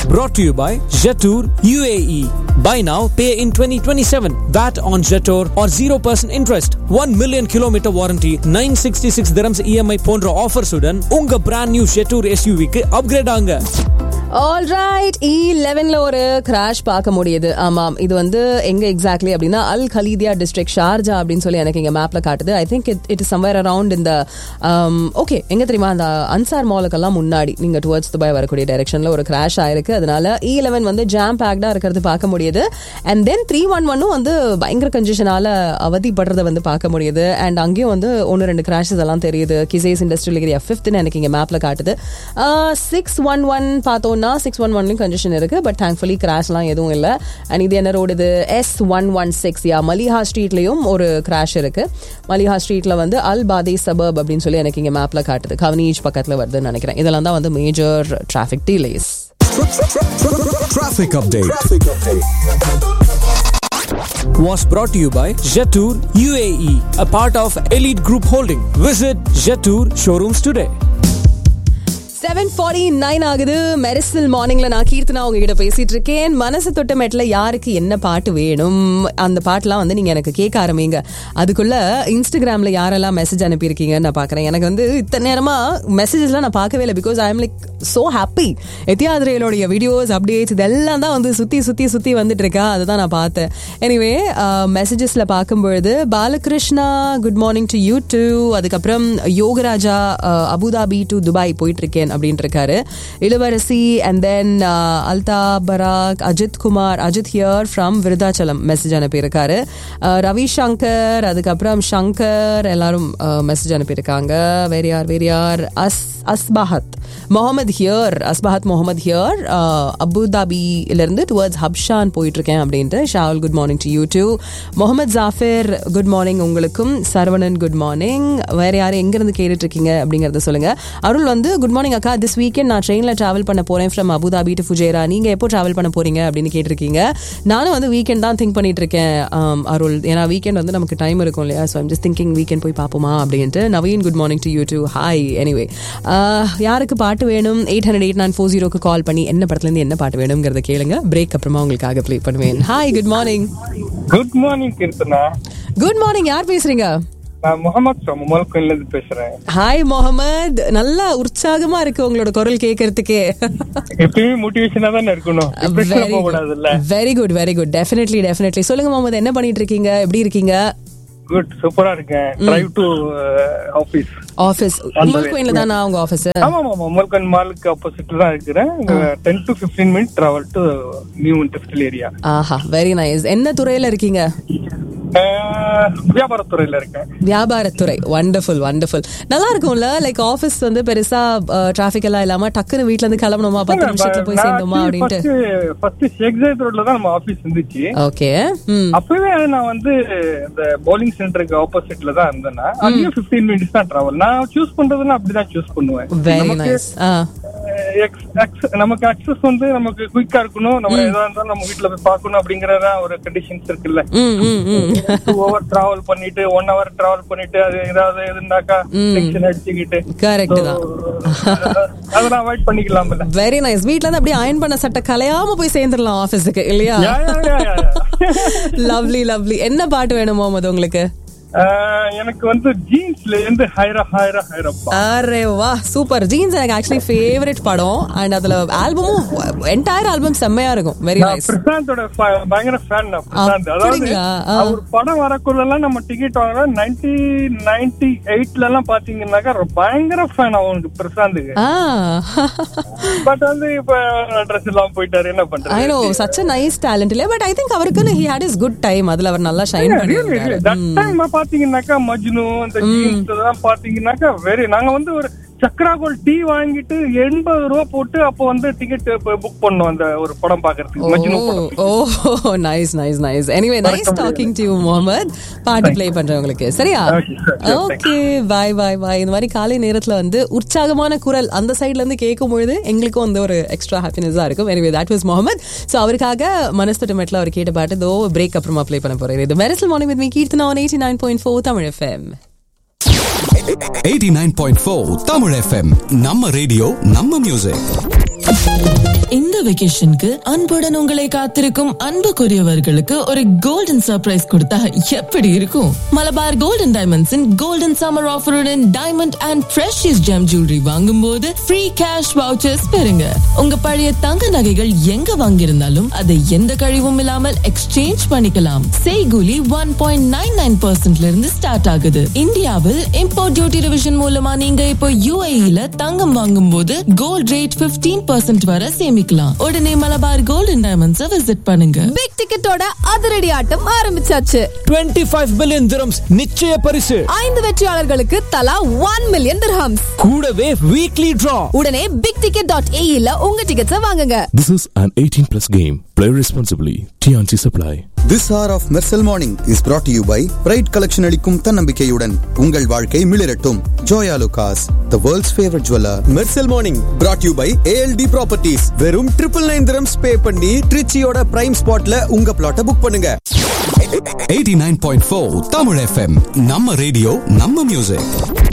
brought to you by Jetour UAE. Buy now, pay in 2027. VAT on Jetour or 0% interest. 1 million kilometer warranty, 966 dirhams EMI போன்ற ஆஃபர்ஸுடன் உங்க brand new Jetour SUV-க்கு upgrade ஆங்க alright E லெவன்ல ஒரு crash பார்க்க முடியுது ஆமாம் இது வந்து எங்க எக்ஸாக்ட்லி அப்படின்னா அல் கலீதியா டிஸ்ட்ரிக்ட் ஷார்ஜா அப்படின்னு சொல்லி எனக்கு இங்க மேப்ல காட்டுது I think it it is somewhere around இந்த ஓகே எங்க தெரியுமா அந்த அன்சார் மாலுக்கெல்லாம் முன்னாடி நீங்க டுவர்ட்ஸ் துபாய் வரக்கூடிய டைரக்ஷன்ல ஒரு கிராஷ் ஆயிருக்கு அதனால இ லெவன் வந்து ஜாம் பேக்டா இருக்கிறது பார்க்க முடியுது அண்ட் தென் த்ரீ ஒன் ஒன்னும் வந்து பயங்கர கன்ஜெஷனால அவதிப்படுறத வந்து பார்க்க முடியுது அண்ட் அங்கேயும் வந்து ஒன்று ரெண்டு கிராஷஸ் எல்லாம் தெரியுது கிசேஸ் இண்டஸ்ட்ரியல் ஏரியா ஃபிஃப்த்னு எனக்கு இங்க மேப்ல காட்டுது சிக்ஸ் ஒன் ஒன் பார்த்தோம்னா சிக்ஸ் ஒன் ஒன்லையும் கண்டிஷன் இருக்கு பட் தேங்க்ஃபுல்லி கிராஷ்லாம் எதுவும் இல்லை அண்ட் இது என்ன ரோடு இது S one one six yeah Maliha ஸ்ட்ரீட்லயும் ஒரு கிராஷ் இருக்கு மலிஹா ஸ்ட்ரீட்ல வந்து அல் பாதே சபப் அப்படின்னு சொல்லி எனக்கு இங்க மேப்ல காட்டுது கவனீஜ் பக்கத்துல வருதுன்னு நினைக்கிறேன் இதெல்லாம் தான் வந்து major traffic delays Traffic update. was brought to you by Jetour UAE, a part of Elite Group Holding. Visit Jetour showrooms today. Seven forty nine ஆகுது மெரிசல் மார்னிங்ல நான் கீர்த்தனா உங்ககிட்ட பேசிட்டு இருக்கேன் மனசு தொட்ட மெட்ல யாருக்கு என்ன பாட்டு வேணும் அந்த பாட்டுலாம் வந்து நீங்க எனக்கு கேட்க ஆரம்பிங்க அதுக்குள்ள இன்ஸ்டாகிராம்ல யாரெல்லாம் மெசேஜ் அனுப்பியிருக்கீங்கன்னு நான் பாக்குறேன் எனக்கு வந்து இத்தனை நேரமா மெசேஜஸ்லாம் நான் பார்க்கவே இல்லை because I am like so happy எத்தியாதிரையிலுடைய வீடியோஸ் அப்டேட்ஸ் இதெல்லாம் தான் வந்து சுத்தி சுத்தி சுத்தி வந்துட்டு இருக்கா அதுதான் நான் பார்த்தேன் எனிவே மெசேஜஸ்ல பார்க்கும்பொழுது Balakrishna good morning to you too அதுக்கப்புறம் யோகராஜா அஹ், அபுதாபி டு துபாய் போயிட்டு இருக்கேன் அப்படின்னு இருக்காரு இளவரசி அண்ட் தென் அல்தா பராக் Ajith Kumar Ajith here from Virudhachalam message அனுப்பியிருக்காரு அஹ், ரவி சங்கர் அதுக்கப்புறம் சங்கர் எல்லாரும் மெசேஜ் அனுப்பியிருக்காங்க வேற யார் வேற யார் அஸ் அஸ்பஹத் முகமது ஹியர் அஸ்பஹத் முகமது ஹியர் அபுதாபியிலிருந்து டுவர்ட்ஸ் ஹப்ஷான் போயிட்டு இருக்கேன் அப்படின்ட்டு ஷாவுல் good morning to you too Mohammed Jaffer good morning உங்களுக்கும் சரவணன் குட் மார்னிங் வேற யாரும் எங்கிருந்து கேட்டுட்டு இருக்கீங்க அப்படிங்கறத சொல்லுங்க அருள் வந்து குட் மார்னிங் அக்கா திஸ் வீக்கெண்ட் நான் ட்ரெயினில் ட்ராவல் பண்ண போறேன் ஃப்ரம் அபுதாபி டு ஃபுஜேரா நீங்க எப்போ ட்ராவல் பண்ண போறீங்க அப்படின்னு கேட்டிருக்கீங்க நானும் வந்து வீக்கெண்ட் தான் திங்க் பண்ணிட்டு இருக்கேன் ஆம், அருள் ஏன்னா வீக்கெண்ட் வந்து நமக்கு டைம் இருக்கும் இல்லையா so I'm just thinking weekend போய் பார்ப்போமா அப்படின்ட்டு Naveen good morning to you too hi anyway யாருக்கு பாட்டு வேணும் eight hundred eight nine four ஜீரோக்கு கால் பண்ணி என்ன படத்துலேருந்து என்ன பாட்டு வேணுங்கிறத கேளுங்க பிரேக் அப்புறமா உங்களுக்காக ப்ளே பண்ணுவேன் hi good morning good morning Keerthana good morning யார் பேசுறீங்க நான் முகமது ஃப்ரம் உமல்கோயில இருந்து பேசுறேன் ஹாய் முகமது நல்லா உற்சாகமா இருக்கு உங்களோட குரல் கேட்கறதுக்கே எப்பயுமே மோட்டிவேஷனா தானே இருக்கணும் டிப்ரெஷன்ல போக கூடாதுல்ல very good very good definitely definitely சொல்லுங்க முகமது என்ன பண்ணிட்டு இருக்கீங்க எப்படி இருக்கீங்க குட் சூப்பரா இருக்கேன் டிரைவ் டு ஆபீஸ் ஆஃபீஸ் உங்கள் கோயில தானா உங்க ஆஃபீஸ் ஆமா ஆமா உமல்கோயின் மாலுக்கு ஆப்போசிட்ல தான் இருக்கிறேன் ten to fifteen minute travel to new industrial area ஆஹா வெரி நைஸ் என்ன துறையில இருக்கீங்க வியாபாரத்துறையில இருக்கேன் வியாபாரத்துறை வண்டர்ஃபுல் வண்டர்ஃபுல் நல்லா இருக்கும்ல லைக் ஆஃபீஸ் வந்து பெருசா டிராபிக் எல்லாம் இல்லாம டக்குன்னு வீட்ல இருந்து கிளம்பணுமா பத்து நிமிஷத்துல போய் சேர்ந்தோமா அப்படின்ட்டு ஃபர்ஸ்ட் ஷேக் ஜாயத் ரோட்ல தான் நம்ம ஆபீஸ் இருந்துச்சு ஓகே ம் அப்பவே நான் வந்து இந்த bowling சென்டருக்கு ஆப்போசிட்ல தான் இருந்தேன்னா அங்கேயும் 15 மினிட்ஸ் தான் டிராவல் நான் சூஸ் பண்றதுன்னா அப்படிதான் சூஸ் பண்ணுவேன் வெரி நமக்கு, நைஸ் ஆ அஹ், ex- acc- நமக்கு அக்சஸ் வந்து நமக்கு குயிக்கா இருக்கணும் நம்ம எதா இருந்தாலும் நம்ம வீட்ல போய் பார்க்கணும் அப்படிங்கறதா ஒரு கண்டிஷன்ஸ் இருக்குல்ல ம் ம் ம் டூ ஹவர் டிராவல் பண்ணிட்டு ஒன் ஹவர் டிராவல் பண்ணிட்டு அது ஏதாவது எதுனாக்கா டென்ஷன் அடிச்சுக்கிட்டு கரெக்ட் தான் அதெல்லாம் அவாய்ட் பண்ணிக்கலாம்ல வெரி நைஸ் வீட்ல இருந்து அப்படியே அயன் பண்ண சட்டை கலையாம போய் சேர்ந்துடலாம் ஆபீஸுக்கு இல்லையா யா, யா, யா, யா, யா. லவ்லி லவ்லி என்ன பாட்டு வேணும் முகமது உங்களுக்கு அஹ், எனக்கு வந்து ஜீன்ஸ்ல இருந்து ஹைரா ஹைரா ஹைரப்பா அரே வா சூப்பர் ஜீன்ஸ் எனக்கு ஆக்சுவலி ஃபேவரட் படம் அண்ட் அதுல ஆல்பமும் என்டையர் ஆல்பம் செம்மையா இருக்கும் வெரி நான் நைஸ் பிரசாந்தோட fa- பயங்கர ஃபேன் நான் பிரசாந்த் அதாவது அப்படிங்களா? ஆ. அவர் படம் வரக்குள்ள எல்லாம் நம்ம டிக்கெட் வாங்குற நைன்டி நைன்டி எயிட்ல எல்லாம் பாத்தீங்கன்னாக்கா ரொம்ப பயங்கர ஃபேன் அவனுக்கு பிரசாந்துக்கு ஆ பட் வந்து இப்ப ட்ரெஸ் எல்லாம் போயிட்டாரு என்ன ஐ பண்றது no such a nice talent இல்ல பட் ஐ திங்க் அவருக்குன்னு he had is good time அதுல அவர் நல்லா ஷைன் பண்ணியிருந்தாரு தட் டைம் பாத்தீங்கன்னாக்கா மஜ்னு அந்த ஜீன்ஸ் இதெல்லாம் பாத்தீங்கன்னாக்கா வெரி நாங்க வந்து ஒரு சக்ரா கோல் டீ வாங்கிட்டு எண்பது ரூபா போட்டு அப்போ வந்து டிக்கெட் புக் பண்ணோம் அந்த ஒரு படம் பாக்குறதுக்கு மஜ்னு படம் oh nice nice nice anyway nice talking to you Mohammed பாட்டு ப்ளே பண்றவங்களுக்கு சரியா Okay, sure, sure, okay bye bye bye இந்த மாதிரி காலை நேரத்துல வந்து உற்சாகமான குரல் அந்த சைடுல இருந்து கேட்கும் பொழுது எங்களுக்கும் வந்து ஒரு எக்ஸ்ட்ரா ஹாப்பினஸா இருக்கும் anyway that was Mohammed so அவருக்காக மனஸ்தட்டமெட்ல அவர் கேட்ட பாட்டு தோ பிரேக் அப்புறமா ப்ளே பண்ண போறாரு இது Mersal morning with me Keerthana on eighty nine point four Tamil FM 89.4 Tamil FM நம்ம ரேடியோ நம்ம மியூசிக் இந்த வெகேஷனுக்கு அன்புடன் உங்களை காத்திருக்கும் அன்புக்குரியவர்களுக்கு ஒரு கோல்டன் சர்ப்ரைஸ் கொடுத்தா எப்படி இருக்கும் மலபார் கோல்டன் டைமண்ட்ஸின் கோல்டன் சம்மர் ஆஃபருடன் diamond and precious gem jewellery வாங்கும் போது ஃப்ரீ கேஷ் வவுச்சர்ஸ் பெறுங்க உங்க பழைய தங்க நகைகள் எங்க வாங்கியிருந்தாலும் அதை எந்த கழிவும் இல்லாமல் எக்ஸ்சேஞ்ச் பண்ணிக்கலாம் செய்கூலி ஒன் பாயிண்ட் நைன் நைன் பர்சன்ட்ல இருந்து ஸ்டார்ட் ஆகுது இந்தியாவில் இம்போர்ட் டியூட்டி டிவிஷன் மூலமா நீங்க இப்போ யூஏஇல தங்கம் வாங்கும் போது கோல்ட் ரேட் 15% பர்சன்ட் வரை சேமிக்கலாம் உடனே மலபார் கோல்டன் டைமண்ட்ஸை விசிட் பண்ணுங்க பிக் டிக்கெட்டோட அதிரடி ஆட்டம் ஆரம்பிச்சாச்சு 25 பில்லியன் திரம்ஸ் நிச்சய பரிசு ஐந்து வெற்றியாளர்களுக்கு தலா ஒன் மில்லியன் திர்ஹம்ஸ் கூடவே வீக்லி டிரா உடனே பிக் டிக்கெட் டாட் ஏஇல உங்க டிக்கெட்ஸை வாங்குங்க This is an 18 plus game. Play responsibly. TNC Supply. This hour of Mersal Morning is brought to you by pride collection அளிக்கும் தன்னம்பிக்கையுடன் உங்கள் வாழ்க்கை மிளிரட்டும் Joyalukkas the world's favourite jeweller Mersal morning brought you by ALT properties வெறும் triple nine dirhams pay பண்ணி ட்ரிச்சியோட prime ஸ்பாட்ல உங்க பிளாட்டை புக் பண்ணுங்க 89.4 Tamil FM நம்ம ரேடியோ நம்ம மியூசிக்